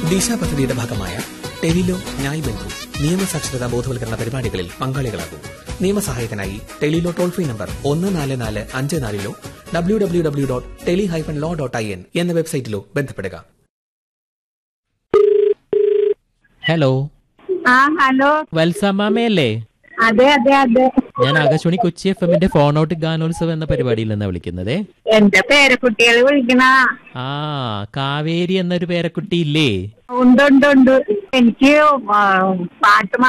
ദിശ പദ്ധതിയുടെ ഭാഗമായ ടെലിലോ ന്യായ് ബന്ധു നിയമസാക്ഷരതാ ബോധവൽക്കരണ പരിപാടികളിൽ പങ്കാളികളാകും നിയമസഹായത്തിനായി ടെലിലോ ടോൾ ഫ്രീ നമ്പർ ഒന്ന് നാല് നാല് അഞ്ച് നാലിലോ W W W dot tele hyphen law dot I N എന്ന വെബ്സൈറ്റിലോ ബന്ധപ്പെടുക ഹലോ ആ ഹലോ വത്സമാമയല്ലേ അതെ അതെ അതെ ഞാൻ ആകാശവാണി കൊച്ചി എഫ് എമ്മിന്റെ ഫോൺ ഔട്ട് ഗാനോത്സവം എന്ന പരിപാടിയിൽ നിന്നാണ് വിളിക്കുന്നത് എന്റെ പേരക്കുട്ടികൾ വിളിക്കണ ആ കാവേരി എന്നൊരു പേരക്കുട്ടി ഇല്ലേ ഉണ്ട് ഉണ്ട് ഉണ്ട് എനിക്ക് ആ, പാട്ട്